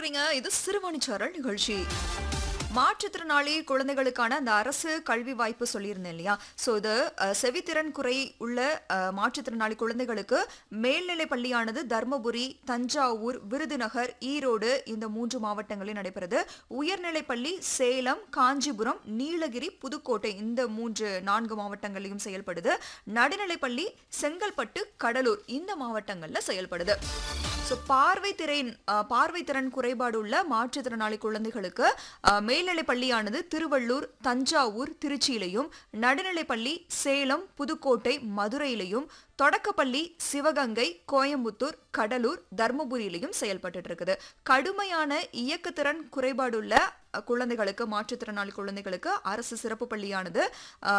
இருக்கீங்க இது சிறுவாணிச்சாரல் நிகழ்ச்சி மாற்றுத்திறனாளி குழந்தைகளுக்கான அந்த அரசு கல்வி வாய்ப்பு சொல்லியிருந்தேன் இல்லையா ஸோ இது அஹ், செவித்திறன் குறை உள்ள அஹ், மாற்றுத்திறனாளி குழந்தைகளுக்கு மேல்நிலை பள்ளியானது தர்மபுரி தஞ்சாவூர் விருதுநகர் ஈரோடு இந்த மூன்று மாவட்டங்களில் நடைபெறுது உயர்நிலை பள்ளி சேலம் காஞ்சிபுரம் நீலகிரி புதுக்கோட்டை இந்த மூன்று நான்கு மாவட்டங்களிலும் செயல்படுது நடுநிலை பள்ளி செங்கல்பட்டு கடலூர் இந்த மாவட்டங்கள்ல செயல்படுது ஸோ பார்வை திறன் பார்வை திறன் குறைபாடு உள்ள மாற்றுத்திறனாளி குழந்தைகளுக்கு அஹ், மேல்நிலை பள்ளியானது திருவள்ளூர் தஞ்சாவூர் திருச்சியிலையும் நடுநிலை பள்ளி சேலம் புதுக்கோட்டை மதுரையிலையும் தொடக்கப்பள்ளி சிவகங்கை கோயம்புத்தூர் கடலூர் தர்மபுரியிலையும் செயல்பட்டு இருக்குது கடுமையான இயக்கத்திறன் குறைபாடுள்ள அஹ், குழந்தைகளுக்கு மாற்றுத்திறனாளி குழந்தைகளுக்கு அரசு சிறப்பு பள்ளியானது அஹ்,